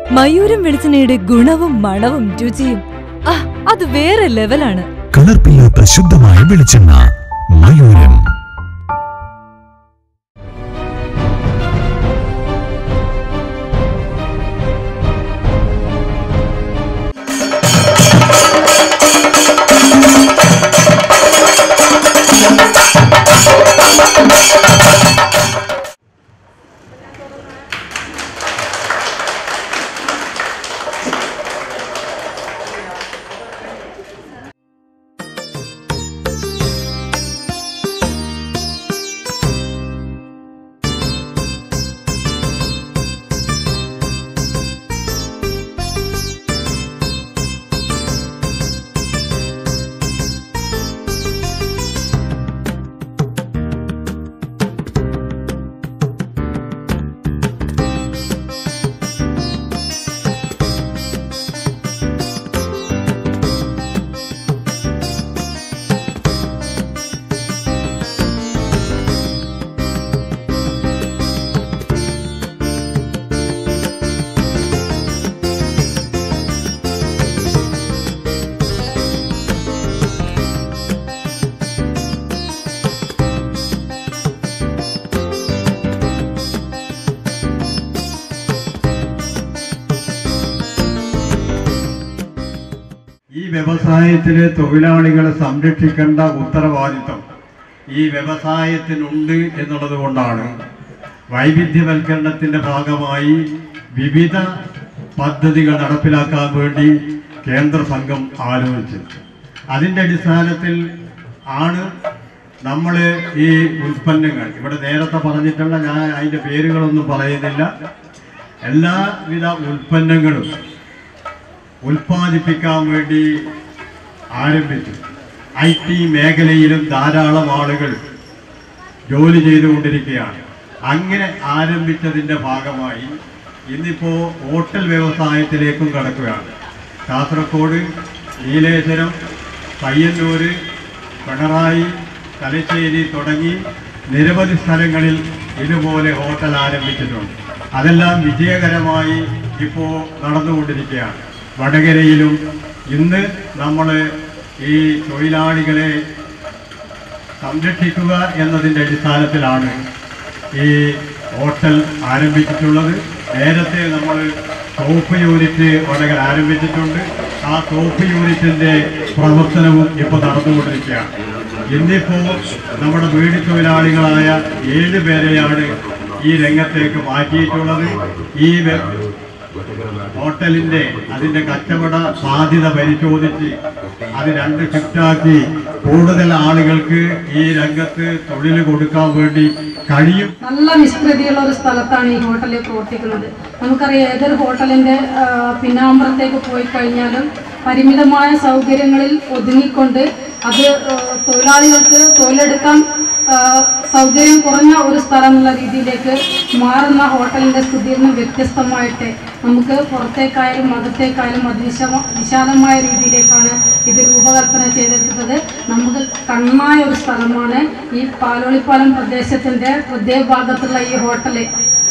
മയൂരം വെളിച്ചെണ്ണയുടെ ഗുണവും മണവും രുചിയും ആ അത് വേറെ ലെവലാണ് കലർപ്പില്ലാത്ത ശുദ്ധമായ വെളിച്ചെണ്ണ മയൂരം ഈ വ്യവസായത്തിലെ തൊഴിലാളികളെ സംരക്ഷിക്കേണ്ട ഉത്തരവാദിത്വം ഈ വ്യവസായത്തിനുണ്ട് എന്നുള്ളത് കൊണ്ടാണ് വൈവിധ്യവൽക്കരണത്തിന്റെ ഭാഗമായി വിവിധ പദ്ധതികൾ നടപ്പിലാക്കാൻ വേണ്ടി കേന്ദ്ര സംഘം ആലോചിച്ചത് അതിൻ്റെ അടിസ്ഥാനത്തിൽ ആണ് നമ്മൾ ഈ ഉൽപ്പന്നങ്ങൾ ഇവിടെ നേരത്തെ പറഞ്ഞിട്ടുള്ള ഞാൻ അതിൻ്റെ പേരുകളൊന്നും പറയുന്നില്ല എല്ലാവിധ ഉൽപ്പന്നങ്ങളും ഉൽപ്പാദിപ്പിക്കാൻ വേണ്ടി ആരംഭിച്ചു ഐ ടി മേഖലയിലും ധാരാളം ആളുകൾ ജോലി ചെയ്തുകൊണ്ടിരിക്കുകയാണ് അങ്ങനെ ആരംഭിച്ചതിൻ്റെ ഭാഗമായി ഇന്നിപ്പോൾ ഹോട്ടൽ വ്യവസായത്തിലേക്കും കടക്കുകയാണ് കാസർഗോഡ് നീലേശ്വരം പയ്യന്നൂര് പിണറായി തലശ്ശേരി തുടങ്ങി നിരവധി സ്ഥലങ്ങളിൽ ഇതുപോലെ ഹോട്ടൽ ആരംഭിച്ചിട്ടുണ്ട് അതെല്ലാം വിജയകരമായി ഇപ്പോൾ നടന്നുകൊണ്ടിരിക്കുകയാണ് വടകരയിലും ഇന്ന് നമ്മൾ ഈ തൊഴിലാളികളെ സംരക്ഷിക്കുക എന്നതിൻ്റെ അടിസ്ഥാനത്തിലാണ് ഈ ഹോട്ടൽ ആരംഭിച്ചിട്ടുള്ളത് നേരത്തെ നമ്മൾ സോപ്പ് യൂണിറ്റ് വടകര ആരംഭിച്ചിട്ടുണ്ട് ആ സോപ്പ് യൂണിറ്റിൻ്റെ പ്രവർത്തനവും ഇപ്പോൾ നടന്നുകൊണ്ടിരിക്കുകയാണ് ഇന്നിപ്പോൾ നമ്മുടെ വീട് തൊഴിലാളികളായ ഏഴ് പേരെയാണ് ഈ രംഗത്തേക്ക് മാറ്റിയിട്ടുള്ളത് ഈ വെ- ഹോട്ടലിന്റെ അതിന്റെ കച്ചവട സാധ്യത പരിശോധിച്ച് അത് രണ്ട് ഷിഫ്റ്റാക്കി കൂടുതൽ ആളുകൾക്ക് ഈ രംഗത്ത് തൊഴിൽ കൊടുക്കാൻ വേണ്ടി കഴിയും നല്ല വിസ്തൃതിയുള്ള ഒരു സ്ഥലത്താണ് ഈ ഹോട്ടൽ പ്രവർത്തിക്കുന്നത് നമുക്കറിയാം ഏതൊരു ഹോട്ടലിന്റെ ആ, പിന്നാമ്പുറത്തേക്ക് പോയി കഴിഞ്ഞാലും പരിമിതമായ സൗകര്യങ്ങളിൽ ഒതുങ്ങിക്കൊണ്ട് അത് ആ, തൊഴിലാളികൾക്ക് തൊഴിലെടുക്കാൻ ആ, സൗകര്യം കുറഞ്ഞ ഒരു സ്ഥലം എന്നുള്ള രീതിയിലേക്ക് മാറുന്ന ഹോട്ടലിന്റെ സ്ഥിതിയിൽ നിന്ന് വ്യത്യസ്തമായിട്ട് നമുക്ക് പുറത്തേക്കായാലും അകത്തേക്കായാലും അതിവിശാല വിശാലമായ രീതിയിലേക്കാണ് ഇത് രൂപകൽപ്പന ചെയ്തെടുത്തത് നമുക്ക് കണ്ണായ ഒരു സ്ഥലമാണ് ഈ പാലോളിപ്പാലം പ്രദേശത്തിന്റെ ഹൃദയഭാഗത്തുള്ള ഈ ഹോട്ടല്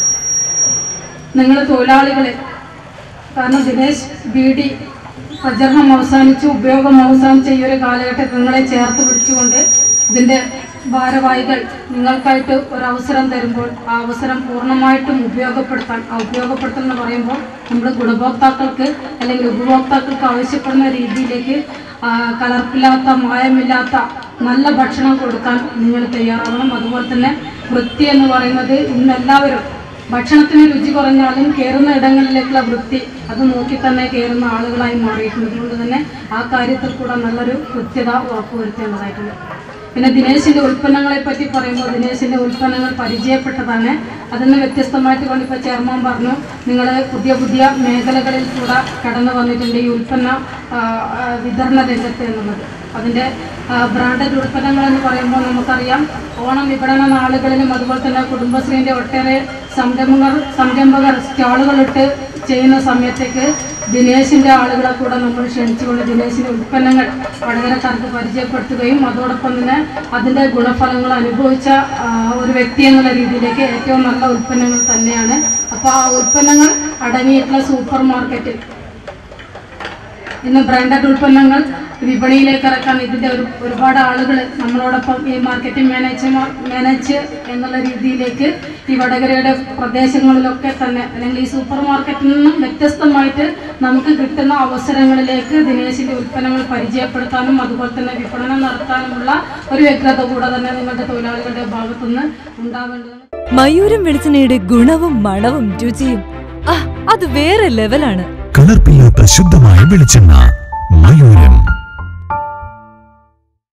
നിങ്ങൾ തൊഴിലാളികളെ കാരണം ദിനേശ് ബീഡി പ്രചരണം അവസാനിച്ചു ഉപയോഗം അവസാനിച്ച ഈ ഒരു കാലഘട്ടത്തിൽ നിങ്ങളെ ചേർത്ത് പിടിച്ചുകൊണ്ട് ഇതിന്റെ ഭാരവാഹികൾ നിങ്ങൾക്കായിട്ട് ഒരു അവസരം തരുമ്പോൾ ആ അവസരം പൂർണ്ണമായിട്ടും ഉപയോഗപ്പെടുത്താൻ ആ ഉപയോഗപ്പെടുത്തൽ എന്ന് പറയുമ്പോൾ നമ്മൾ ഗുണഭോക്താക്കൾക്ക് അല്ലെങ്കിൽ ഉപഭോക്താക്കൾക്ക് ആവശ്യപ്പെടുന്ന രീതിയിലേക്ക് ആ, കലർപ്പില്ലാത്ത മായമില്ലാത്ത നല്ല ഭക്ഷണം കൊടുക്കാൻ നിങ്ങൾ തയ്യാറാവണം അതുപോലെ തന്നെ വൃത്തി എന്ന് പറയുന്നത് ഇന്ന് എല്ലാവരും ഭക്ഷണത്തിന് രുചി കുറഞ്ഞാലും കയറുന്ന ഇടങ്ങളിലേക്കുള്ള വൃത്തി അത് നോക്കി തന്നെ കയറുന്ന ആളുകളായി മാറിയിട്ടുണ്ട് അതുകൊണ്ട് തന്നെ ആ കാര്യത്തിൽ കൂടെ നല്ലൊരു കൃത്യത ഉറപ്പുവരുത്തേണ്ടതായിട്ടുണ്ട് പിന്നെ ദിനേശിന്റെ ഉൽപ്പന്നങ്ങളെ പറ്റി പറയുമ്പോൾ ദിനേശിന്റെ ഉൽപ്പന്നങ്ങൾ പരിചയപ്പെട്ടതാണ് അതിന് വ്യത്യസ്തമായിട്ട് കൊണ്ട് ഇപ്പോൾ ചെയർമാൻ പറഞ്ഞു നിങ്ങൾ പുതിയ പുതിയ മേഖലകളിൽ കൂടെ കടന്നു വന്നിട്ടുണ്ട് ഈ ഉൽപ്പന്ന ആ, ആ, വിതരണ രംഗത്ത് എന്നുള്ളത് അതിൻ്റെ ബ്രാൻഡഡ് ഉൽപ്പന്നങ്ങൾ എന്ന് പറയുമ്പോൾ നമുക്കറിയാം ഓണം വിപണന നാളുകളിലും അതുപോലെ തന്നെ കുടുംബശ്രീൻ്റെ ഒട്ടേറെ സംരംഭകർ സംരംഭകർ സ്റ്റാളുകളിട്ട് ചെയ്യുന്ന സമയത്തേക്ക് ദിനേശിൻ്റെ ആളുകളെ കൂടെ നമ്മൾ ക്ഷണിച്ചുകൊണ്ട് ദിനേശിൻ്റെ ഉൽപ്പന്നങ്ങൾ വടകരക്കാർക്ക് പരിചയപ്പെടുത്തുകയും അതോടൊപ്പം തന്നെ അതിൻ്റെ ഗുണഫലങ്ങൾ അനുഭവിച്ച ആ, ഒരു വ്യക്തി എന്നുള്ള രീതിയിലേക്ക് ഏറ്റവും നല്ല ഉൽപ്പന്നങ്ങൾ തന്നെയാണ് അപ്പോൾ ആ ഉൽപ്പന്നങ്ങൾ അടങ്ങിയിട്ടുള്ള സൂപ്പർ മാർക്കറ്റിൽ ഇന്ന് ബ്രാൻഡഡ് ഉൽപ്പന്നങ്ങൾ വിപണിയിലേക്ക് ഇറക്കാൻ ഇതിൻ്റെ ഒരു ഒരുപാട് ആളുകൾ നമ്മളോടൊപ്പം ഈ മാർക്കറ്റിംഗ് മാനേജ് മാനേജ് എന്നുള്ള രീതിയിലേക്ക് ഈ വടകരയുടെ പ്രദേശങ്ങളിലൊക്കെ തന്നെ അല്ലെങ്കിൽ ഈ സൂപ്പർ മാർക്കറ്റിൽ നിന്നും വ്യത്യസ്തമായിട്ട് നമുക്ക് കിട്ടുന്ന അവസരങ്ങളിലേക്ക് ദിനേശിൻ്റെ ഉൽപ്പന്നങ്ങൾ പരിചയപ്പെടുത്താനും അതുപോലെ തന്നെ വിപണനം നടത്താനുമുള്ള ഒരു വ്യഗ്രത കൂടെ തന്നെ നിങ്ങളുടെ തൊഴിലാളികളുടെ ഭാഗത്തുനിന്ന് ഉണ്ടാവേണ്ടതാണ് മയൂരം വെളിച്ചെണ്ണയുടെ ഗുണവും മണവും രുചിയും ആ അത് വേറെ ലെവലാണ് കലർപ്പില്ലാത്ത ശുദ്ധമായ വെളിച്ചെണ്ണ മയൂരം